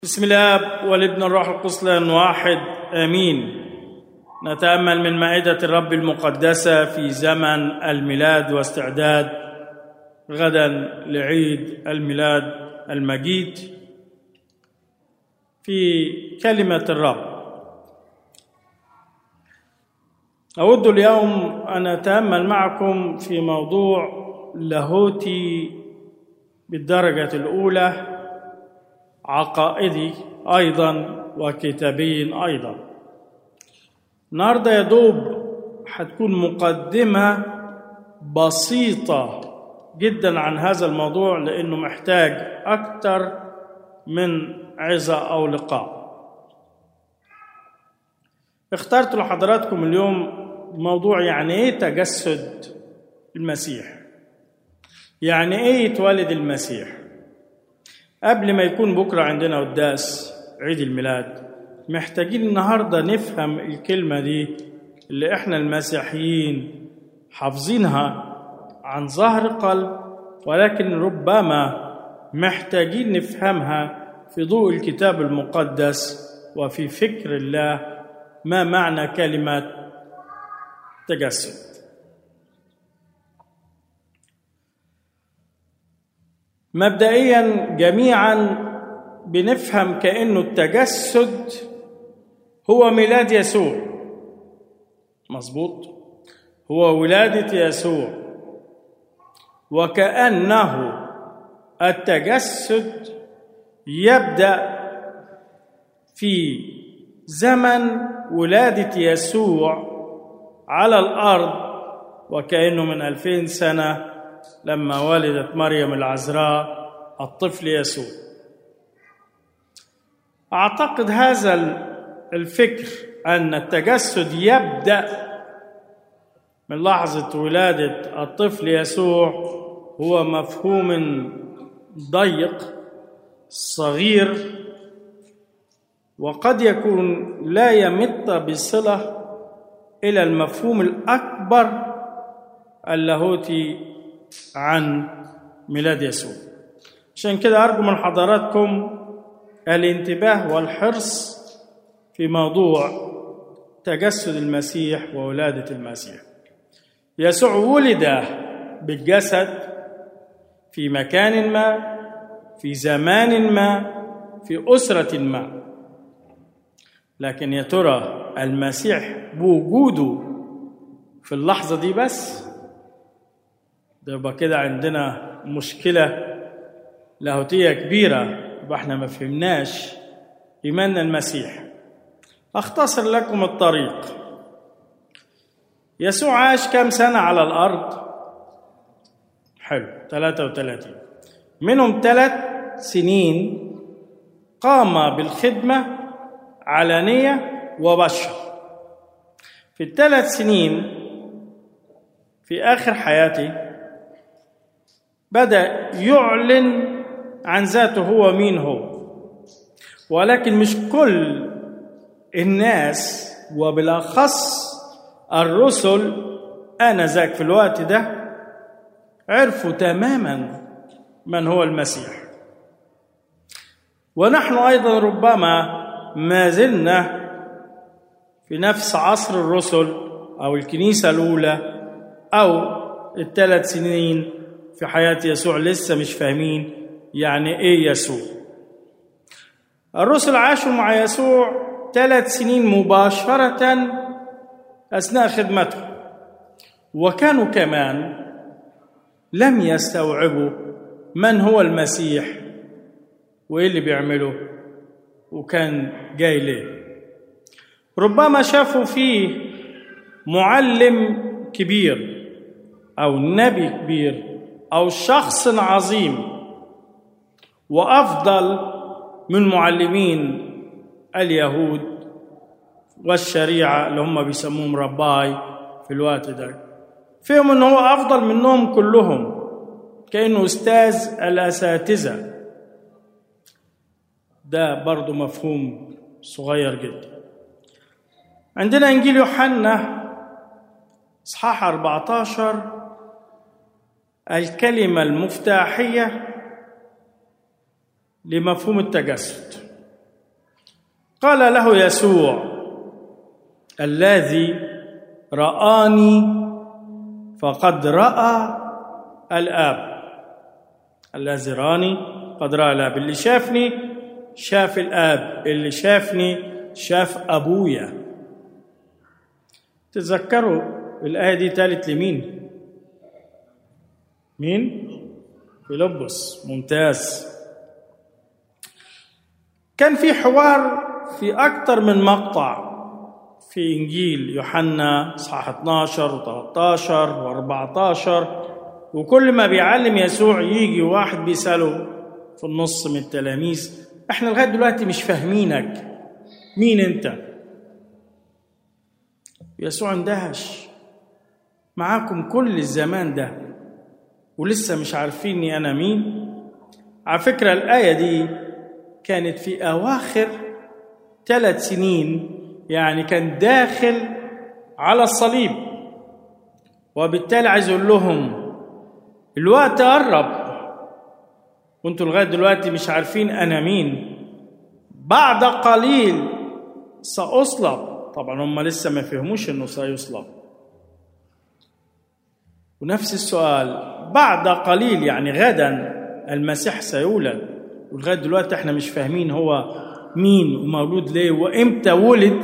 بسم الله والابن الروح القدس لان واحد امين نتامل من مائده الرب المقدسه في زمن الميلاد واستعداد غدا لعيد الميلاد المجيد في كلمه الرب اود اليوم ان اتامل معكم في موضوع لاهوتي بالدرجه الاولى عقائدي ايضا وكتابي ايضا النهارده يا دوب هتكون مقدمه بسيطه جدا عن هذا الموضوع لانه محتاج اكتر من عظه او لقاء اخترت لحضراتكم اليوم موضوع يعني ايه تجسد المسيح يعني ايه يتولد المسيح قبل ما يكون بكرة عندنا قداس عيد الميلاد محتاجين النهاردة نفهم الكلمة دي اللي احنا المسيحيين حافظينها عن ظهر قلب ولكن ربما محتاجين نفهمها في ضوء الكتاب المقدس وفي فكر الله ما معنى كلمة تجسد مبدئيا جميعا بنفهم كانه التجسد هو ميلاد يسوع مظبوط هو ولاده يسوع وكانه التجسد يبدا في زمن ولاده يسوع على الارض وكانه من الفين سنه لما ولدت مريم العذراء الطفل يسوع اعتقد هذا الفكر ان التجسد يبدا من لحظه ولاده الطفل يسوع هو مفهوم ضيق صغير وقد يكون لا يمت بصله الى المفهوم الاكبر اللاهوتي عن ميلاد يسوع عشان كده أرجو من حضراتكم الانتباه والحرص في موضوع تجسد المسيح وولادة المسيح يسوع ولد بالجسد في مكان ما في زمان ما في أسرة ما لكن يا ترى المسيح بوجوده في اللحظة دي بس ده يبقى كده عندنا مشكلة لاهوتية كبيرة يبقى احنا ما فهمناش إيماننا المسيح أختصر لكم الطريق يسوع عاش كم سنة على الأرض حلو 33 منهم ثلاث سنين قام بالخدمة علانية وبشر في الثلاث سنين في آخر حياتي بدا يعلن عن ذاته هو مين هو ولكن مش كل الناس وبالاخص الرسل انذاك في الوقت ده عرفوا تماما من هو المسيح ونحن ايضا ربما ما زلنا في نفس عصر الرسل او الكنيسه الاولى او الثلاث سنين في حياة يسوع لسه مش فاهمين يعني ايه يسوع الرسل عاشوا مع يسوع ثلاث سنين مباشرة أثناء خدمته وكانوا كمان لم يستوعبوا من هو المسيح وإيه اللي بيعمله وكان جاي ليه ربما شافوا فيه معلم كبير أو نبي كبير او شخص عظيم وافضل من معلمين اليهود والشريعه اللي هم بيسموهم رباي في الوقت ده فيهم ان هو افضل منهم كلهم كانه استاذ الاساتذه ده برضه مفهوم صغير جدا عندنا انجيل يوحنا اصحاح 14 الكلمة المفتاحية لمفهوم التجسد قال له يسوع الذي رآني فقد رأى الآب الذي راني قد رأى الآب اللي شافني شاف الآب اللي شافني شاف أبويا تتذكروا الآية دي تالت لمين؟ مين؟ فيلبس ممتاز كان في حوار في أكثر من مقطع في إنجيل يوحنا إصحاح 12 و13 و14 وكل ما بيعلم يسوع يجي واحد بيسأله في النص من التلاميذ احنا لغاية دلوقتي مش فاهمينك مين انت يسوع اندهش معاكم كل الزمان ده ولسه مش عارفيني انا مين على فكرة الآية دي كانت في أواخر ثلاث سنين يعني كان داخل على الصليب وبالتالي عايز اقول لهم الوقت قرب وانتوا لغايه دلوقتي مش عارفين انا مين بعد قليل ساصلب طبعا هم لسه ما فهموش انه سيصلب ونفس السؤال بعد قليل يعني غدا المسيح سيولد ولغايه دلوقتي احنا مش فاهمين هو مين ومولود ليه وامتى ولد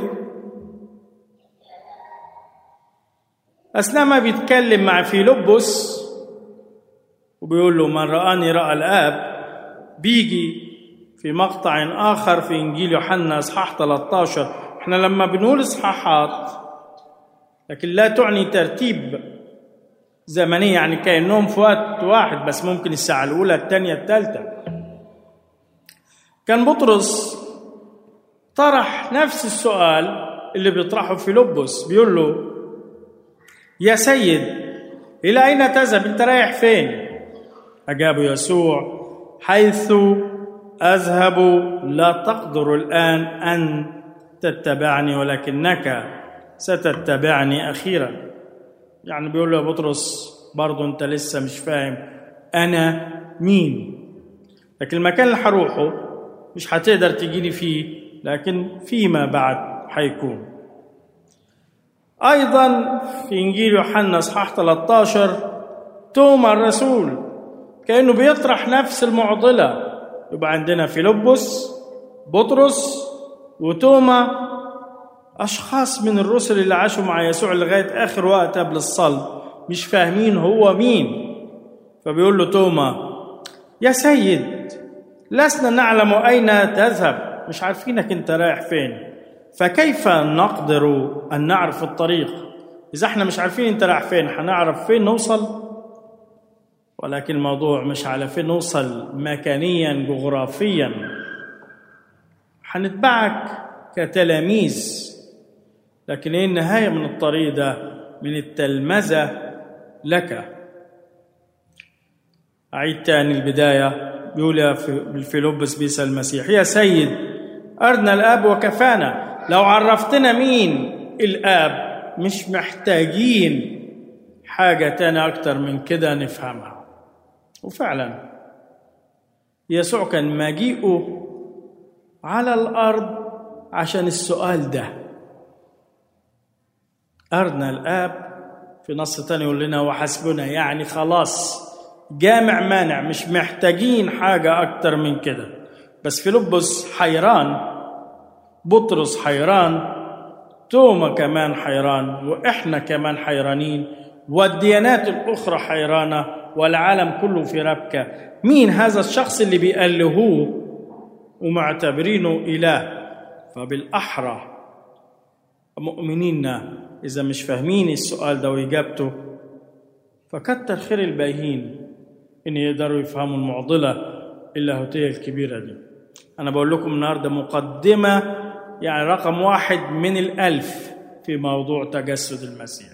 اثناء ما بيتكلم مع فيلبس وبيقول له من رآني رأى الآب بيجي في مقطع آخر في إنجيل يوحنا إصحاح 13 إحنا لما بنقول إصحاحات لكن لا تعني ترتيب زمني يعني كأنهم في وقت واحد بس ممكن الساعة الأولى الثانية الثالثة كان بطرس طرح نفس السؤال اللي بيطرحه فيلبس بيقول له يا سيد إلى أين تذهب أنت رايح فين أجاب يسوع حيث أذهب لا تقدر الآن أن تتبعني ولكنك ستتبعني أخيرا يعني بيقول له يا بطرس برضه أنت لسه مش فاهم أنا مين لكن المكان اللي هروحه مش هتقدر تجيني فيه لكن فيما بعد هيكون أيضا في إنجيل يوحنا إصحاح 13 توما الرسول كأنه بيطرح نفس المعضلة يبقى عندنا فيلبس بطرس وتوما أشخاص من الرسل اللي عاشوا مع يسوع لغاية آخر وقت قبل الصلب مش فاهمين هو مين فبيقول له توما يا سيد لسنا نعلم أين تذهب مش عارفينك أنت رايح فين فكيف نقدر أن نعرف الطريق إذا احنا مش عارفين أنت رايح فين هنعرف فين نوصل ولكن الموضوع مش على فين نوصل مكانيا جغرافيا هنتبعك كتلاميذ لكن ايه النهاية من الطريق ده من التلمذة لك أعيد تاني البداية بيقول يا فيلبس بيسأل المسيح يا سيد أرنا الآب وكفانا لو عرفتنا مين الآب مش محتاجين حاجة تانية أكتر من كده نفهمها وفعلا يسوع كان مجيئه على الأرض عشان السؤال ده أرنا الآب في نص تاني يقول لنا وحسبنا يعني خلاص جامع مانع مش محتاجين حاجة أكتر من كده بس فيلبس حيران بطرس حيران توما كمان حيران وإحنا كمان حيرانين والديانات الأخرى حيرانة والعالم كله في ربكة مين هذا الشخص اللي بيألهوه ومعتبرينه إله فبالأحرى مؤمنين إذا مش فاهمين السؤال ده وإجابته فكتر خير الباقيين إن يقدروا يفهموا المعضلة اللاهوتية الكبيرة دي أنا بقول لكم النهاردة مقدمة يعني رقم واحد من الألف في موضوع تجسد المسيح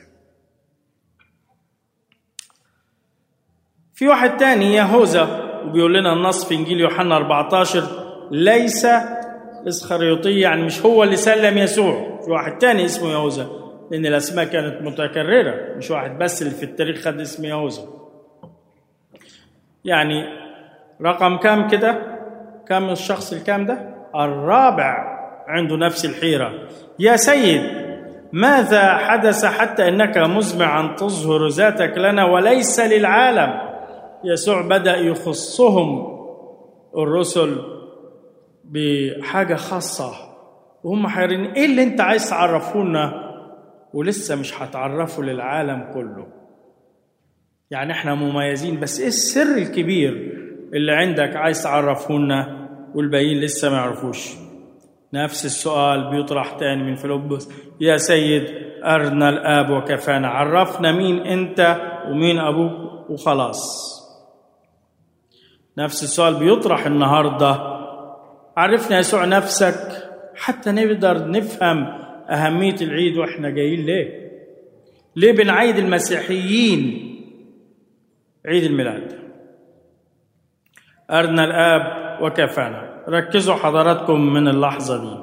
في واحد تاني يهوذا وبيقول لنا النص في انجيل يوحنا 14 ليس اسخريوطي يعني مش هو اللي سلم يسوع في واحد تاني اسمه يهوذا لان الاسماء كانت متكرره مش واحد بس اللي في التاريخ خد اسم يهوذا يعني رقم كام كده كام الشخص الكام ده الرابع عنده نفس الحيرة يا سيد ماذا حدث حتى انك مزمع ان تظهر ذاتك لنا وليس للعالم يسوع بدا يخصهم الرسل بحاجه خاصه وهم حيرين ايه اللي انت عايز تعرفونا ولسه مش هتعرفوا للعالم كله يعني احنا مميزين بس ايه السر الكبير اللي عندك عايز تعرفونا والباقيين لسه ما يعرفوش نفس السؤال بيطرح تاني من فيلبس يا سيد أرنا الآب وكفانا عرفنا مين أنت ومين أبوك وخلاص نفس السؤال بيطرح النهاردة عرفنا يسوع نفسك حتى نقدر نفهم أهمية العيد وإحنا جايين ليه ليه بنعيد المسيحيين عيد الميلاد أرنا الآب وكفانا ركزوا حضراتكم من اللحظة دي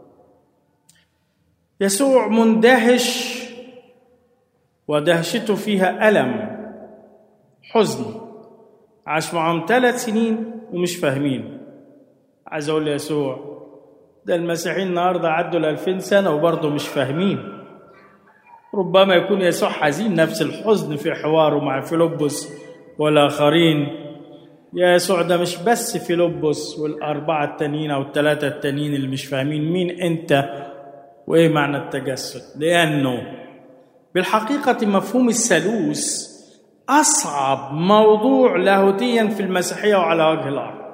يسوع مندهش ودهشته فيها ألم حزن عاش معهم ثلاث سنين ومش فاهمين عايز أقول ليسوع ده المسيحيين النهاردة عدوا الألفين سنة وبرضه مش فاهمين ربما يكون يسوع حزين نفس الحزن في حواره مع فيلبس والآخرين يا يسوع ده مش بس فيلبس والأربعة التانيين أو الثلاثة التانيين اللي مش فاهمين مين أنت وإيه معنى التجسد لأنه بالحقيقة مفهوم الثالوث أصعب موضوع لاهوتيا في المسيحية وعلى وجه الأرض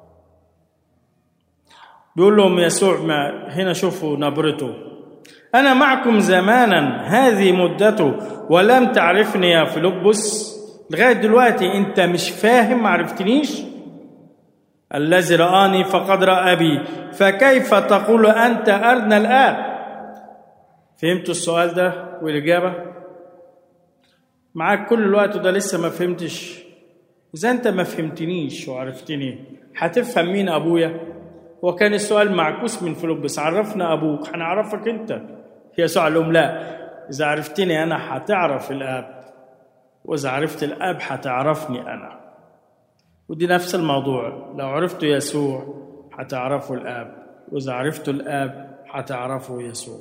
بيقول لهم يسوع ما هنا شوفوا نبرته أنا معكم زمانا هذه مدته ولم تعرفني يا فيلبس لغاية دلوقتي أنت مش فاهم ما عرفتنيش الذي رآني فقد رأى أبي فكيف تقول أنت أرنا الآب فهمتوا السؤال ده والإجابة معاك كل الوقت ده لسه ما فهمتش إذا أنت ما فهمتنيش وعرفتني هتفهم مين أبويا وكان السؤال معكوس من فيلبس عرفنا أبوك هنعرفك أنت يسوع قال لهم لا إذا عرفتني أنا هتعرف الآب وإذا عرفت الآب هتعرفني أنا ودي نفس الموضوع لو عرفتوا يسوع هتعرفوا الآب وإذا عرفتوا الآب هتعرفوا يسوع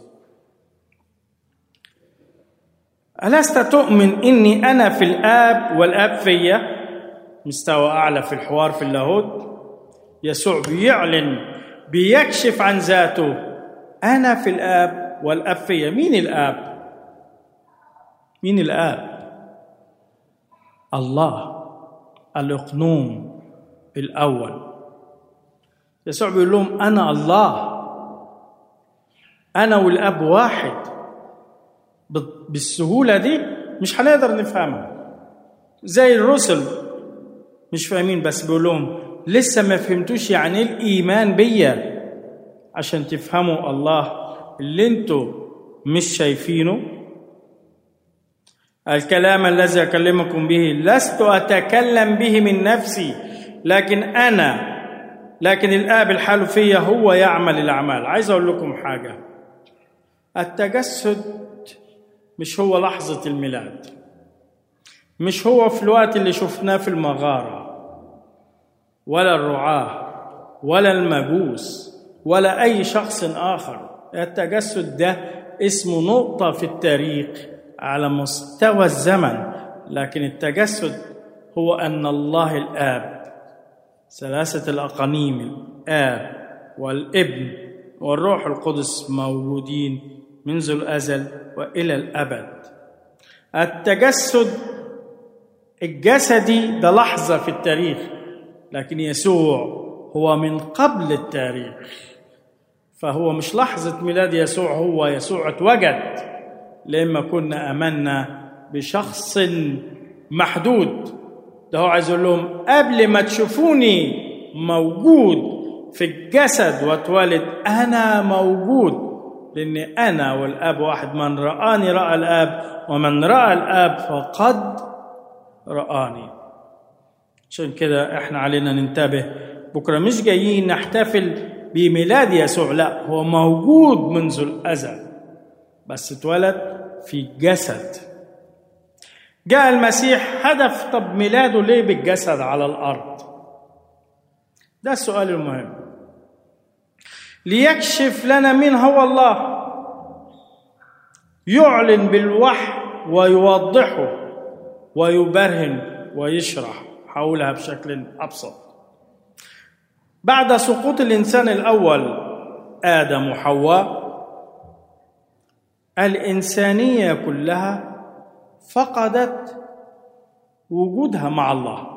ألست تؤمن إني أنا في الآب والآب فيا مستوى أعلى في الحوار في اللاهوت يسوع بيعلن بيكشف عن ذاته أنا في الآب والآب فيا مين الآب؟ مين الآب؟ الله الإقنوم الأول يسوع بيقول لهم أنا الله أنا والآب واحد بالسهولة دي مش هنقدر نفهمها زي الرسل مش فاهمين بس بيقول لهم لسه ما فهمتوش يعني ايه الإيمان بيا عشان تفهموا الله اللي انتوا مش شايفينه الكلام الذي أكلمكم به لست أتكلم به من نفسي لكن أنا لكن الآب الحال فيا هو يعمل الأعمال عايز أقول لكم حاجة التجسد مش هو لحظة الميلاد مش هو في الوقت اللي شفناه في المغارة ولا الرعاة ولا المجوس ولا أي شخص آخر التجسد ده اسمه نقطة في التاريخ على مستوى الزمن لكن التجسد هو أن الله الآب ثلاثة الأقانيم الآب والابن والروح القدس موجودين منذ الأزل وإلى الأبد التجسد الجسدي ده لحظة في التاريخ لكن يسوع هو من قبل التاريخ فهو مش لحظة ميلاد يسوع هو يسوع اتوجد لما كنا امنا بشخص محدود ده هو عايز يقول لهم قبل ما تشوفوني موجود في الجسد واتولد انا موجود لاني انا والاب واحد من رآني رأى الاب ومن رأى الاب فقد رآني عشان كده احنا علينا ننتبه بكره مش جايين نحتفل بميلاد يسوع لا هو موجود منذ الازل بس اتولد في جسد جاء المسيح هدف طب ميلاده ليه بالجسد على الارض ده السؤال المهم ليكشف لنا مين هو الله يعلن بالوحي ويوضحه ويبرهن ويشرح حولها بشكل ابسط بعد سقوط الانسان الاول ادم وحواء الانسانيه كلها فقدت وجودها مع الله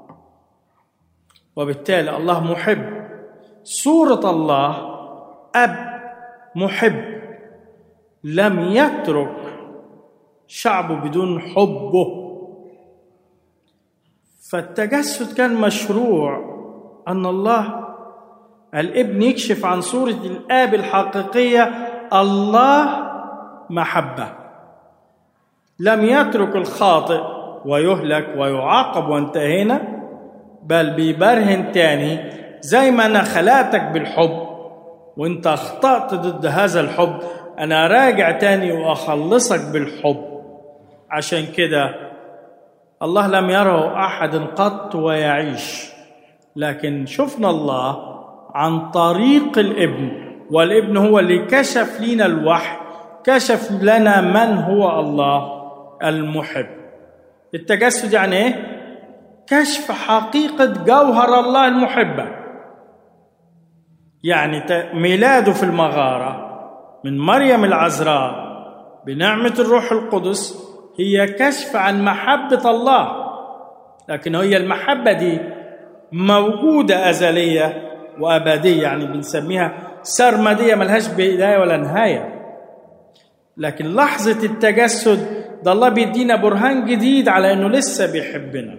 وبالتالي الله محب صوره الله اب محب لم يترك شعبه بدون حبه فالتجسد كان مشروع ان الله الابن يكشف عن صوره الاب الحقيقيه الله محبه لم يترك الخاطئ ويهلك ويعاقب وانتهينا بل بيبرهن تاني زي ما انا خلقتك بالحب وانت اخطأت ضد هذا الحب انا راجع تاني واخلصك بالحب عشان كده الله لم يره احد قط ويعيش لكن شفنا الله عن طريق الابن والابن هو اللي كشف لنا الوحي كشف لنا من هو الله المحب التجسد يعني ايه كشف حقيقه جوهر الله المحبه يعني ميلاده في المغاره من مريم العذراء بنعمه الروح القدس هي كشف عن محبه الله لكن هي المحبه دي موجوده ازليه وابديه يعني بنسميها سرمديه ملهاش بدايه ولا نهايه لكن لحظه التجسد ده الله بيدينا برهان جديد على انه لسه بيحبنا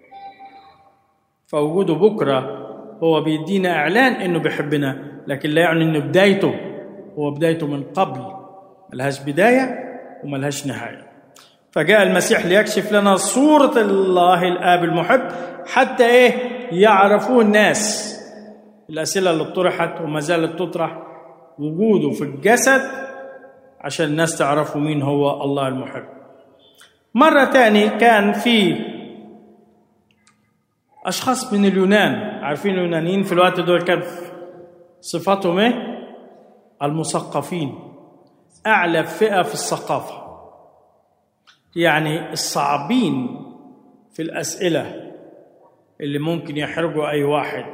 فوجوده بكره هو بيدينا اعلان انه بيحبنا لكن لا يعني انه بدايته هو بدايته من قبل ملهاش بدايه وملهاش نهايه فجاء المسيح ليكشف لنا صورة الله الآب المحب حتى إيه يعرفوه الناس الأسئلة اللي طرحت وما زالت تطرح وجوده في الجسد عشان الناس تعرفوا مين هو الله المحب مرة تاني كان في أشخاص من اليونان عارفين اليونانيين في الوقت دول كان صفاتهم إيه؟ المثقفين أعلى فئة في الثقافة يعني الصعبين في الأسئلة اللي ممكن يحرجوا أي واحد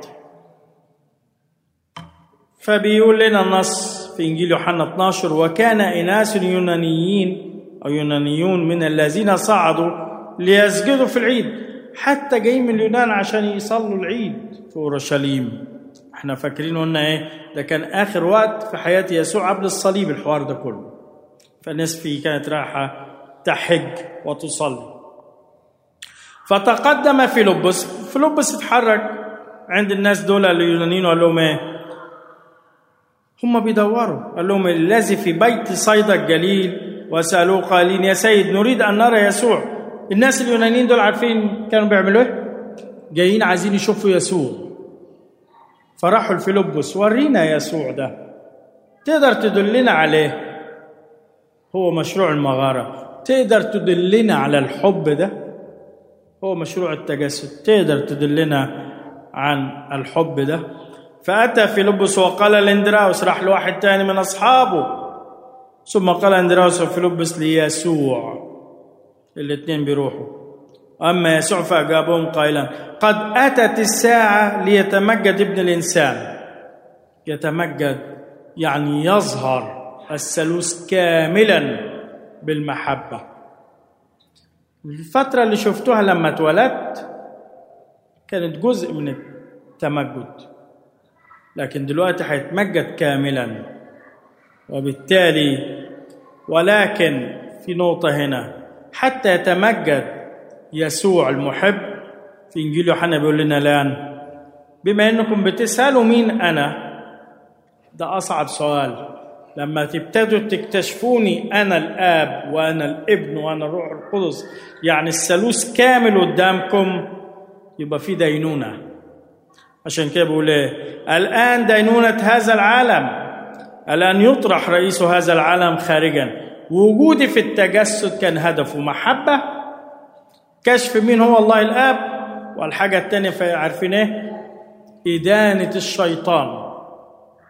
فبيقول لنا النص في إنجيل يوحنا 12 وكان إناس يونانيين أو يونانيون من الذين صعدوا ليسجدوا في العيد حتى جايين من اليونان عشان يصلوا العيد في أورشليم احنا فاكرين قلنا ايه ده كان آخر وقت في حياة يسوع قبل الصليب الحوار ده كله فالناس فيه كانت رايحة تحج وتصلي فتقدم فيلبس فيلبس اتحرك عند الناس دول اليونانيين وقال لهم ايه هم بيدوروا قال لهم الذي في بيت صيدا الجليل وسألوه قائلين يا سيد نريد أن نرى يسوع الناس اليونانيين دول عارفين كانوا بيعملوا ايه جايين عايزين يشوفوا يسوع فراحوا لفيلبس ورينا يسوع ده تقدر تدلنا عليه هو مشروع المغارة تقدر تدلنا على الحب ده هو مشروع التجسد تقدر تدلنا عن الحب ده فأتى فيلبس وقال لاندراوس راح لواحد تاني من أصحابه ثم قال اندراوس وفيلبس ليسوع الاثنين بيروحوا أما يسوع فأجابهم قائلا قد أتت الساعة ليتمجد ابن الإنسان يتمجد يعني يظهر الثالوث كاملا بالمحبة الفترة اللي شفتوها لما اتولدت كانت جزء من التمجد لكن دلوقتي هيتمجد كاملا وبالتالي ولكن في نقطة هنا حتى يتمجد يسوع المحب في إنجيل يوحنا بيقول لنا الآن بما إنكم بتسألوا مين أنا ده أصعب سؤال لما تبتدوا تكتشفوني أنا الآب وأنا الابن وأنا الروح القدس يعني الثالوث كامل قدامكم يبقى في دينونة عشان كده بقول إيه الآن دينونة هذا العالم الآن يطرح رئيس هذا العالم خارجا وجودي في التجسد كان هدفه محبة كشف مين هو الله الآب والحاجة التانية عارفين إيه إدانة الشيطان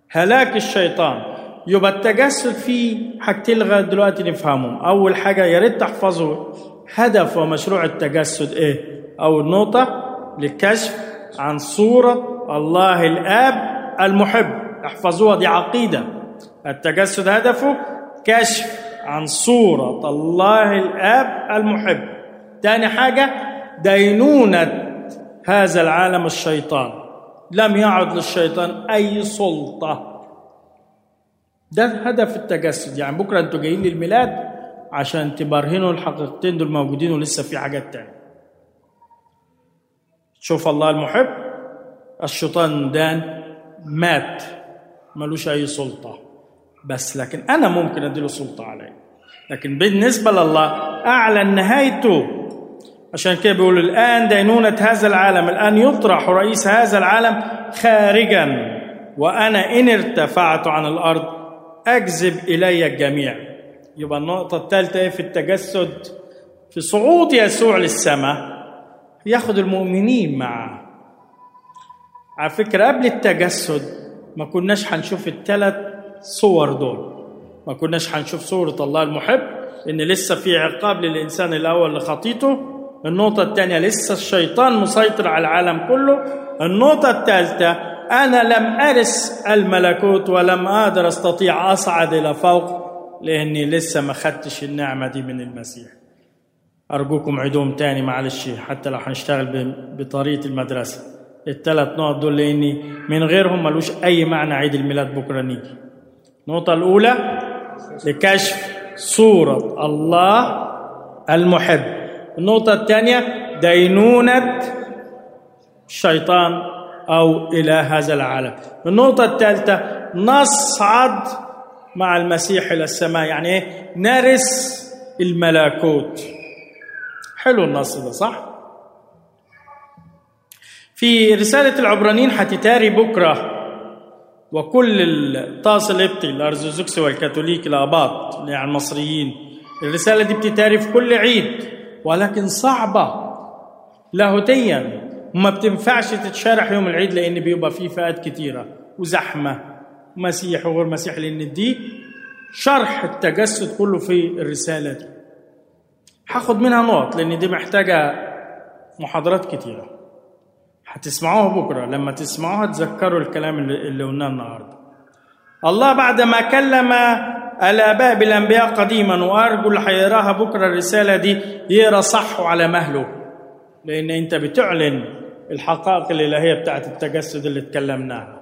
هلاك الشيطان يبقى التجسد فيه حاجتين لغايه دلوقتي نفهمهم اول حاجه يا ريت تحفظوا هدف ومشروع التجسد ايه اول نقطه للكشف عن صوره الله الاب المحب احفظوها دي عقيده التجسد هدفه كشف عن صوره الله الاب المحب تاني حاجه دينونه هذا العالم الشيطان لم يعد للشيطان اي سلطه ده هدف التجسد يعني بكره انتوا جايين للميلاد عشان تبرهنوا الحقيقتين دول موجودين ولسه في حاجات تانية شوف الله المحب الشيطان دان مات ملوش اي سلطه بس لكن انا ممكن اديله سلطه عليه لكن بالنسبه لله اعلن نهايته عشان كده بيقول الان دينونه هذا العالم الان يطرح رئيس هذا العالم خارجا وانا ان ارتفعت عن الارض اجذب الي الجميع يبقى النقطه الثالثه ايه في التجسد في صعود يسوع للسماء ياخد المؤمنين معاه على فكره قبل التجسد ما كناش هنشوف الثلاث صور دول ما كناش هنشوف صورة الله المحب إن لسه في عقاب للإنسان الأول لخطيته النقطة الثانية لسه الشيطان مسيطر على العالم كله النقطة الثالثة أنا لم أرث الملكوت ولم أقدر أستطيع أصعد إلى فوق لأني لسه ما خدتش النعمة دي من المسيح أرجوكم عيدهم تاني معلش حتى لو هنشتغل بطريقة المدرسة الثلاث نقط دول لأني من غيرهم ملوش أي معنى عيد الميلاد بكرة نيجي النقطة الأولى لكشف صورة الله المحب النقطة الثانية دينونة الشيطان أو إله هذا العالم النقطة الثالثة نصعد مع المسيح إلى السماء يعني إيه نرث الملكوت حلو النص ده صح في رسالة العبرانيين هتتاري بكرة وكل الطاس القبطي الأرثوذكسي والكاثوليك الآباط يعني المصريين الرسالة دي بتتاري في كل عيد ولكن صعبة لاهوتيا وما بتنفعش تتشرح يوم العيد لأن بيبقى فيه فئات كتيرة وزحمة مسيح وغير مسيح لأن دي شرح التجسد كله في الرسالة دي هاخد منها نقط لأن دي محتاجة محاضرات كتيره هتسمعوها بكره لما تسمعوها تذكروا الكلام اللي قلناه النهارده الله بعد ما كلم الاباء بالانبياء قديما وارجو اللي هيقراها بكره الرساله دي يقرا صح وعلى مهله لان انت بتعلن الحقائق الالهيه بتاعت التجسد اللي اتكلمناها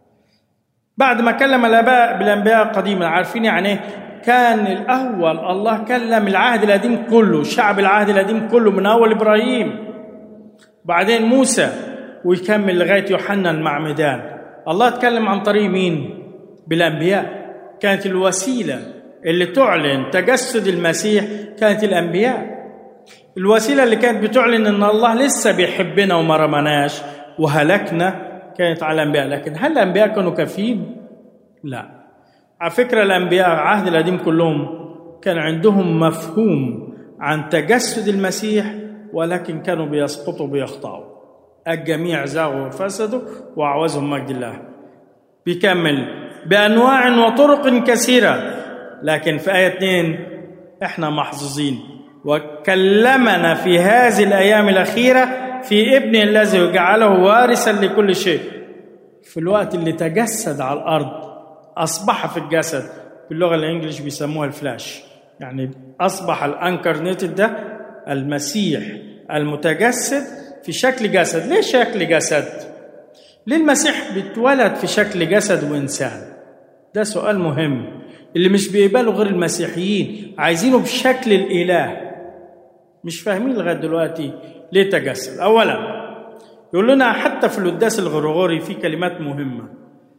بعد ما كلم الاباء بالانبياء قديما عارفين يعني ايه كان الاول الله كلم العهد القديم كله شعب العهد القديم كله من اول ابراهيم بعدين موسى ويكمل لغايه يوحنا المعمدان الله اتكلم عن طريق مين بالانبياء كانت الوسيله اللي تعلن تجسد المسيح كانت الانبياء الوسيله اللي كانت بتعلن ان الله لسه بيحبنا وما رمناش وهلكنا كانت على الانبياء لكن هل الانبياء كانوا كافيين لا على فكره الانبياء العهد القديم كلهم كان عندهم مفهوم عن تجسد المسيح ولكن كانوا بيسقطوا بيخطئوا الجميع زاغوا وفسدوا وأعوزهم مجد الله بيكمل بأنواع وطرق كثيرة لكن في آية 2 احنا محظوظين وكلمنا في هذه الأيام الأخيرة في ابن الذي جعله وارثا لكل شيء في الوقت اللي تجسد على الأرض أصبح في الجسد باللغة الإنجليش بيسموها الفلاش يعني أصبح الأنكرنيتد ده المسيح المتجسد في شكل جسد ليه شكل جسد ليه المسيح بيتولد في شكل جسد وانسان ده سؤال مهم اللي مش بيقبله غير المسيحيين عايزينه بشكل الاله مش فاهمين لغايه دلوقتي ليه تجسد اولا يقول لنا حتى في القداس الغرغوري في كلمات مهمه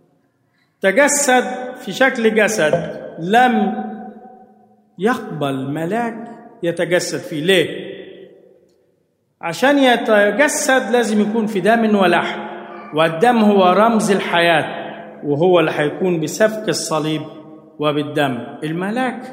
تجسد في شكل جسد لم يقبل ملاك يتجسد فيه ليه عشان يتجسد لازم يكون في دم ولحم والدم هو رمز الحياة وهو اللي هيكون بسفك الصليب وبالدم الملاك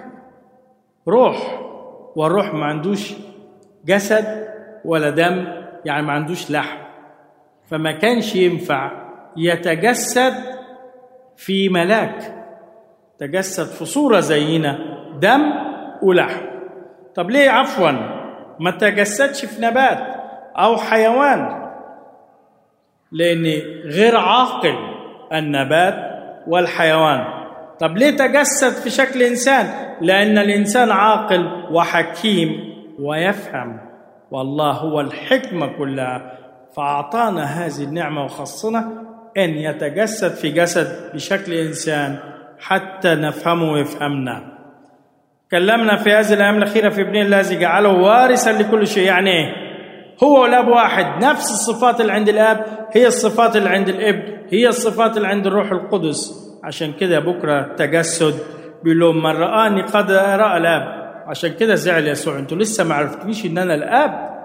روح والروح ما عندوش جسد ولا دم يعني ما عندوش لحم فما كانش ينفع يتجسد في ملاك تجسد في صورة زينا دم ولحم طب ليه عفوا ما تجسدش في نبات أو حيوان لأن غير عاقل النبات والحيوان طب ليه تجسد في شكل إنسان لأن الإنسان عاقل وحكيم ويفهم والله هو الحكمة كلها فأعطانا هذه النعمة وخصنا أن يتجسد في جسد بشكل إنسان حتى نفهمه ويفهمنا كلمنا في هذه الأيام الأخيرة في ابن الذي جعله وارثا لكل شيء يعني إيه؟ هو والاب واحد نفس الصفات اللي عند الاب هي الصفات اللي عند الابن هي الصفات اللي عند الروح القدس عشان كده بكره التجسد بيقول لهم من رآني قد رأى الاب عشان كده زعل يسوع انتوا لسه ما عرفتنيش ان انا الاب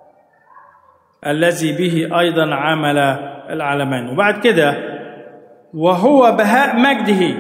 الذي به ايضا عمل العالمين وبعد كده وهو بهاء مجده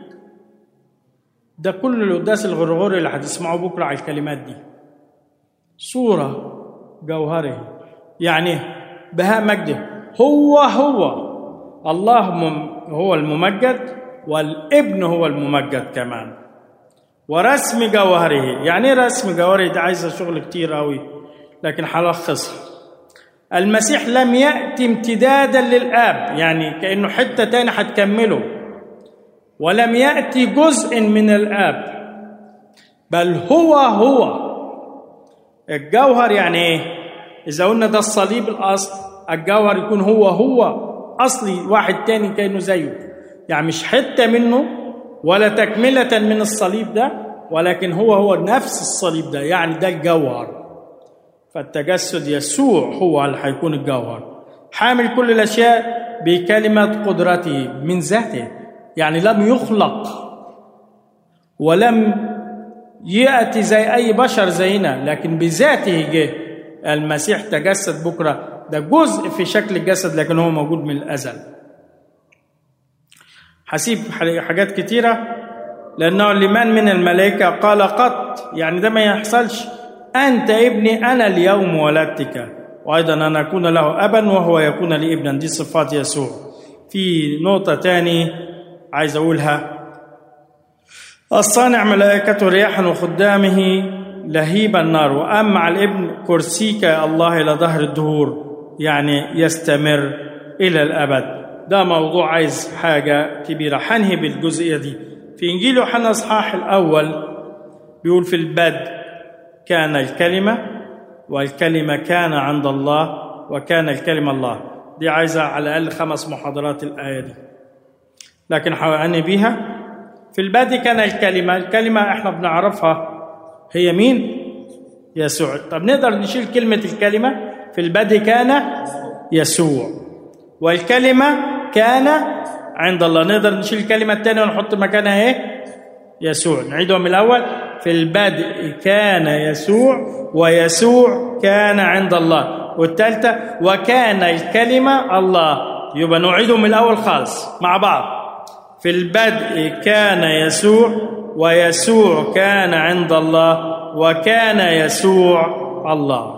ده كل القداس الغرغوري اللي هتسمعوه بكره على الكلمات دي صوره جوهره يعني بهاء مجده هو هو الله هو الممجد والابن هو الممجد كمان ورسم جوهره يعني ايه رسم جوهره ده عايزه شغل كتير قوي لكن هلخصها المسيح لم يأتي امتدادا للآب يعني كأنه حتة تاني هتكمله ولم يأتي جزء من الآب بل هو هو الجوهر يعني ايه اذا قلنا ده الصليب الاصل الجوهر يكون هو هو اصلي واحد تاني كانه زيه يعني مش حته منه ولا تكمله من الصليب ده ولكن هو هو نفس الصليب ده يعني ده الجوهر فالتجسد يسوع هو اللي هيكون الجوهر حامل كل الاشياء بكلمه قدرته من ذاته يعني لم يخلق ولم ياتي زي اي بشر زينا لكن بذاته جه المسيح تجسد بكره ده جزء في شكل الجسد لكن هو موجود من الازل هسيب حاجات كتيره لانه لمن من الملائكه قال قط يعني ده ما يحصلش انت ابني انا اليوم ولدتك وايضا انا اكون له ابا وهو يكون لي ابنا دي صفات يسوع في نقطه تاني عايز اقولها الصانع ملائكته رياحا وخدامه لهيب النار وأما على الابن كرسيك يا الله إلى ظهر الدهور يعني يستمر إلى الأبد ده موضوع عايز حاجة كبيرة حنهي بالجزئية دي في إنجيل يوحنا الإصحاح الأول بيقول في البدء كان الكلمة والكلمة كان عند الله وكان الكلمة الله دي عايزة على الأقل خمس محاضرات الآية دي لكن حواني بيها في البدء كان الكلمة الكلمة احنا بنعرفها هي مين يسوع طب نقدر نشيل كلمة الكلمة في البدء كان يسوع والكلمة كان عند الله نقدر نشيل الكلمة الثانية ونحط مكانها ايه يسوع نعيدهم من الأول في البدء كان يسوع ويسوع كان عند الله والثالثة وكان الكلمة الله يبقى نعيدهم من الأول خالص مع بعض في البدء كان يسوع ويسوع كان عند الله وكان يسوع الله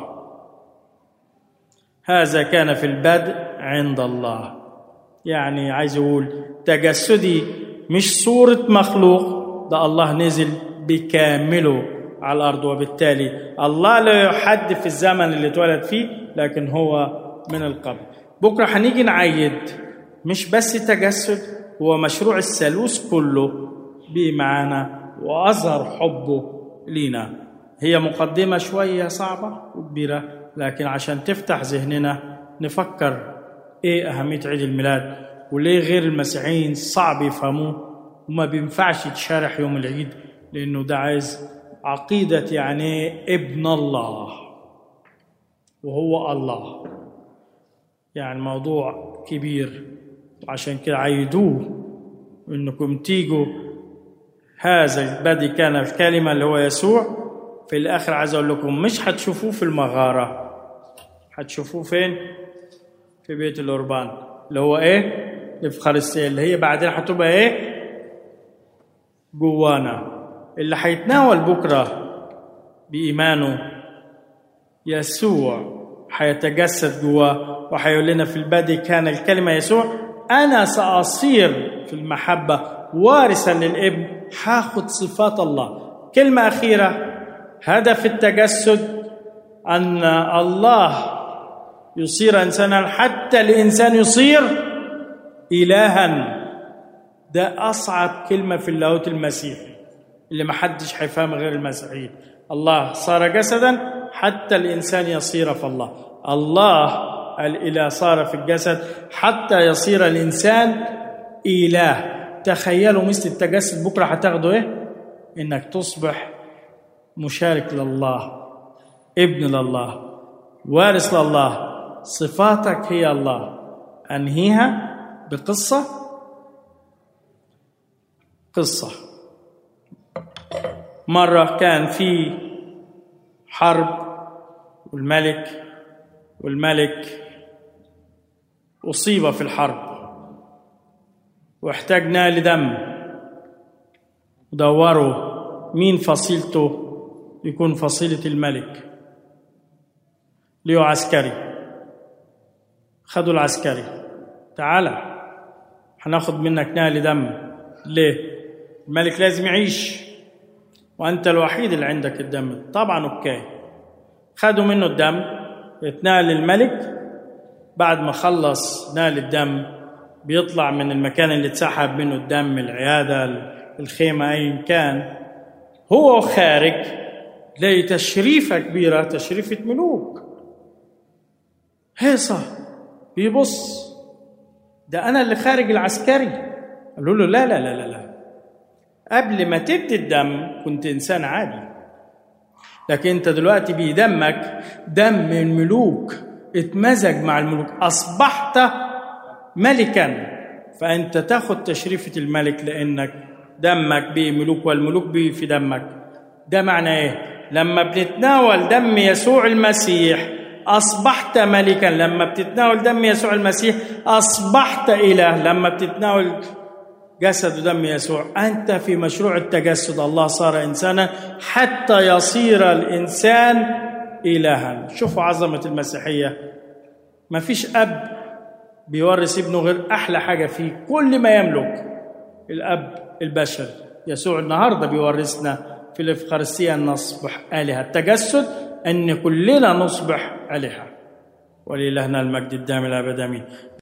هذا كان في البدء عند الله يعني عايز اقول تجسدي مش صورة مخلوق ده الله نزل بكامله على الأرض وبالتالي الله لا يحد في الزمن اللي اتولد فيه لكن هو من القبل بكرة هنيجي نعيد مش بس تجسد هو مشروع الثالوث كله بيه معانا وأظهر حبه لينا هي مقدمة شوية صعبة وكبيرة لكن عشان تفتح ذهننا نفكر ايه أهمية عيد الميلاد وليه غير المسيحيين صعب يفهموه وما بينفعش يتشارح يوم العيد لأنه ده عايز عقيدة يعني ابن الله وهو الله يعني موضوع كبير عشان كده عيدوه انكم تيجوا هذا البدء كان الكلمة اللي هو يسوع في الآخر عايز أقول لكم مش هتشوفوه في المغارة هتشوفوه فين؟ في بيت الأوربان اللي هو إيه؟ الإفخارستية اللي هي بعدين هتبقى إيه؟ جوانا اللي هيتناول بكرة بإيمانه يسوع هيتجسد جواه وهيقول لنا في البدء كان الكلمة يسوع انا ساصير في المحبه وارثا للابن هاخد صفات الله كلمه اخيره هدف التجسد ان الله يصير انسانا حتى الانسان يصير الها ده اصعب كلمه في اللاهوت المسيحي اللي ما حدش هيفهمها غير المسيحيين الله صار جسدا حتى الانسان يصير في الله الله الاله صار في الجسد حتى يصير الانسان اله تخيلوا مثل التجسد بكره هتاخدوا ايه انك تصبح مشارك لله ابن لله وارث لله صفاتك هي الله انهيها بقصه قصه مره كان في حرب والملك والملك اصيب في الحرب واحتاجنا لدم دوروا مين فصيلته يكون فصيله الملك ليه عسكري خدوا العسكري تعالى هناخد منك نقل دم ليه الملك لازم يعيش وانت الوحيد اللي عندك الدم طبعا اوكي خدوا منه الدم اتنقل للملك بعد ما خلص نقل الدم بيطلع من المكان اللي اتسحب منه الدم العياده الخيمه ايا كان هو خارج تلاقي تشريفه كبيره تشريفه ملوك هيصه بيبص ده انا اللي خارج العسكري قالوا له لا لا لا لا لا قبل ما تدي الدم كنت انسان عادي لكن انت دلوقتي بدمك دم الملوك اتمزج مع الملوك اصبحت ملكا فانت تاخد تشريفه الملك لانك دمك بملوك والملوك بي في دمك ده معنى ايه لما بنتناول دم يسوع المسيح اصبحت ملكا لما بتتناول دم يسوع المسيح اصبحت اله لما بتتناول جسد ودم يسوع انت في مشروع التجسد الله صار انسانا حتى يصير الانسان الها شوفوا عظمه المسيحيه ما فيش اب بيورث ابنه غير احلى حاجه فيه كل ما يملك الاب البشر يسوع النهارده بيورثنا في الافخارستيه ان نصبح الهه التجسد ان كلنا نصبح الهه ولالهنا المجد الدائم الابد امين